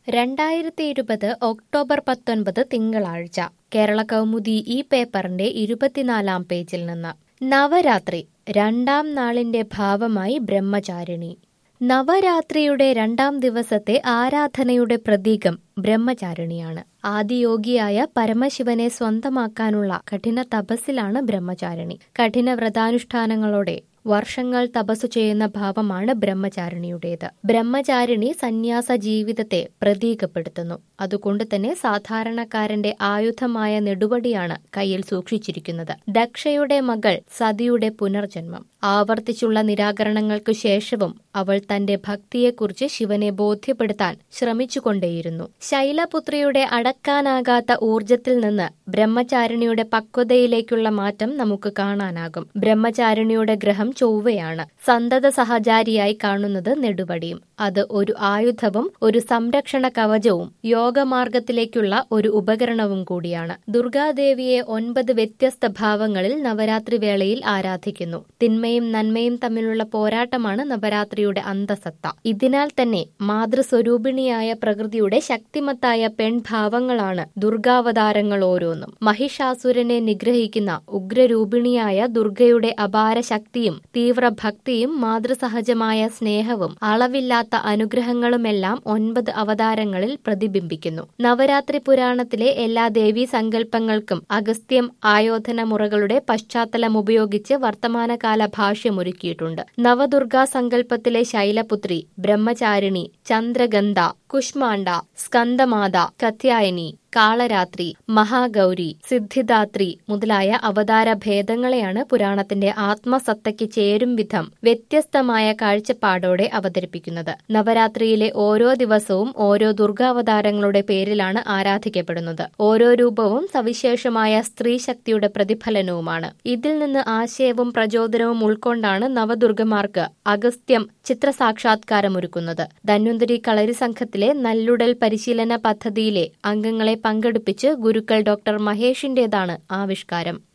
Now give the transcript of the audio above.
രണ്ടായിരത്തി ഇരുപത് ഒക്ടോബർ പത്തൊൻപത് തിങ്കളാഴ്ച കേരള കൗമുദി ഈ പേപ്പറിന്റെ ഇരുപത്തിനാലാം പേജിൽ നിന്ന് നവരാത്രി രണ്ടാം നാളിന്റെ ഭാവമായി ബ്രഹ്മചാരിണി നവരാത്രിയുടെ രണ്ടാം ദിവസത്തെ ആരാധനയുടെ പ്രതീകം ബ്രഹ്മചാരിണിയാണ് ആദിയോഗിയായ പരമശിവനെ സ്വന്തമാക്കാനുള്ള കഠിന തപസ്സിലാണ് ബ്രഹ്മചാരിണി കഠിന വ്രതാനുഷ്ഠാനങ്ങളോടെ വർഷങ്ങൾ തപസ്സു ചെയ്യുന്ന ഭാവമാണ് ബ്രഹ്മചാരിണിയുടേത് ബ്രഹ്മചാരിണി സന്യാസ ജീവിതത്തെ പ്രതീകപ്പെടുത്തുന്നു അതുകൊണ്ട് തന്നെ സാധാരണക്കാരന്റെ ആയുധമായ നെടുവടിയാണ് കയ്യിൽ സൂക്ഷിച്ചിരിക്കുന്നത് ദക്ഷയുടെ മകൾ സതിയുടെ പുനർജന്മം ആവർത്തിച്ചുള്ള നിരാകരണങ്ങൾക്കു ശേഷവും അവൾ തന്റെ ഭക്തിയെക്കുറിച്ച് ശിവനെ ബോധ്യപ്പെടുത്താൻ ശ്രമിച്ചുകൊണ്ടേയിരുന്നു ശൈലപുത്രിയുടെ അടക്കാനാകാത്ത ഊർജത്തിൽ നിന്ന് ബ്രഹ്മചാരിണിയുടെ പക്വതയിലേക്കുള്ള മാറ്റം നമുക്ക് കാണാനാകും ബ്രഹ്മചാരിണിയുടെ ഗ്രഹം ചൊവ്വയാണ് സന്തത സഹചാരിയായി കാണുന്നത് നെടുവടിയും അത് ഒരു ആയുധവും ഒരു സംരക്ഷണ കവചവും യോഗമാർഗത്തിലേക്കുള്ള ഒരു ഉപകരണവും കൂടിയാണ് ദുർഗാദേവിയെ ഒൻപത് വ്യത്യസ്ത ഭാവങ്ങളിൽ നവരാത്രി വേളയിൽ ആരാധിക്കുന്നു തിന്മയും നന്മയും തമ്മിലുള്ള പോരാട്ടമാണ് നവരാത്രിയുടെ അന്തസത്ത ഇതിനാൽ തന്നെ മാതൃസ്വരൂപിണിയായ പ്രകൃതിയുടെ ശക്തിമത്തായ പെൺഭാവങ്ങളാണ് ദുർഗാവതാരങ്ങൾ ഓരോന്നും മഹിഷാസുരനെ നിഗ്രഹിക്കുന്ന ഉഗ്രരൂപിണിയായ ദുർഗയുടെ അപാര ശക്തിയും തീവ്രഭക്തിയും മാതൃസഹജമായ സ്നേഹവും അളവില്ലാത്ത അനുഗ്രഹങ്ങളുമെല്ലാം ഒൻപത് അവതാരങ്ങളിൽ പ്രതിബിംബിക്കുന്നു നവരാത്രി പുരാണത്തിലെ എല്ലാ ദേവീ സങ്കല്പങ്ങൾക്കും അഗസ്ത്യം ആയോധന മുറകളുടെ പശ്ചാത്തലം ഉപയോഗിച്ച് വർത്തമാനകാല ഭാഷ്യമൊരുക്കിയിട്ടുണ്ട് നവദുർഗാ സങ്കല്പത്തിലെ ശൈലപുത്രി ബ്രഹ്മചാരിണി ചന്ദ്രഗന്ധ കുഷ്മാണ്ഡ സ്കന്ദമാത കത്യായനി കാളരാത്രി മഹാഗൗരി സിദ്ധിദാത്രി മുതലായ അവതാര ഭേദങ്ങളെയാണ് പുരാണത്തിന്റെ ആത്മസത്തയ്ക്ക് ചേരും വിധം വ്യത്യസ്തമായ കാഴ്ചപ്പാടോടെ അവതരിപ്പിക്കുന്നത് നവരാത്രിയിലെ ഓരോ ദിവസവും ഓരോ ദുർഗാവതാരങ്ങളുടെ പേരിലാണ് ആരാധിക്കപ്പെടുന്നത് ഓരോ രൂപവും സവിശേഷമായ സ്ത്രീശക്തിയുടെ പ്രതിഫലനവുമാണ് ഇതിൽ നിന്ന് ആശയവും പ്രചോദനവും ഉൾക്കൊണ്ടാണ് നവദുർഗമാർക്ക് അഗസ്ത്യം ചിത്രസാക്ഷാത്കാരമൊരുക്കുന്നത് ധന്വന്തരി കളരി സംഘത്തിലെ നല്ലുടൽ പരിശീലന പദ്ധതിയിലെ അംഗങ്ങളെ പങ്കെടുപ്പിച്ച് ഗുരുക്കൾ ഡോക്ടർ മഹേഷിന്റേതാണ് ആവിഷ്കാരം